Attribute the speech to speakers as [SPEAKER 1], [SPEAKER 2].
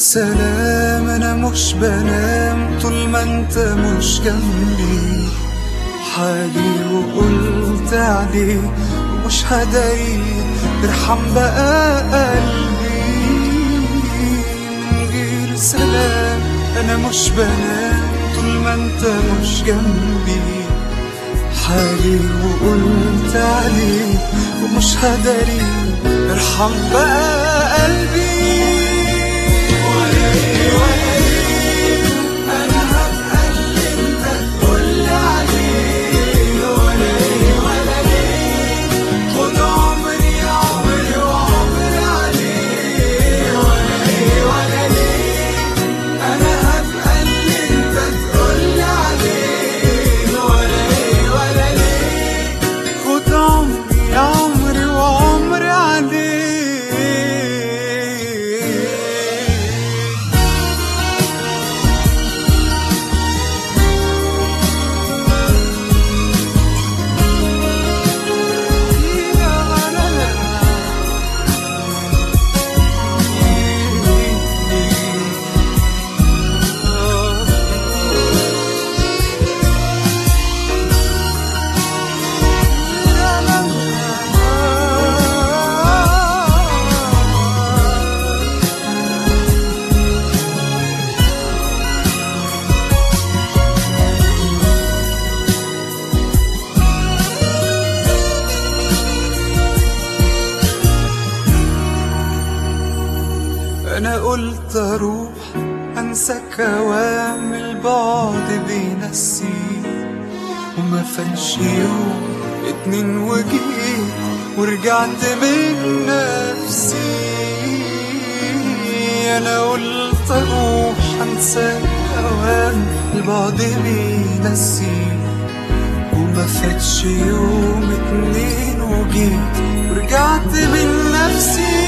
[SPEAKER 1] سلام انا مش بنام طول ما انت مش جنبي حالي وقلت عليه ومش هداري ارحم بقى قلبي من غير سلام انا مش بنام طول ما انت مش جنبي حالي وقلت عليه ومش هداري ارحم بقى قلبي خد عمري عمري وعمري عليه ولا ايه ولا ليه انا هبقى اللي انت تقولي عليه ولا ايه ولا ليه خد عمري عمري وعمري عليه انا قلت اروح انسى كوام البعد بينسيه وما فاتش يوم اتنين وجيت ورجعت من نفسي انا قلت اروح انسى كوام البعد بينسيه وما فاتش يوم اتنين وجيت ورجعت من نفسي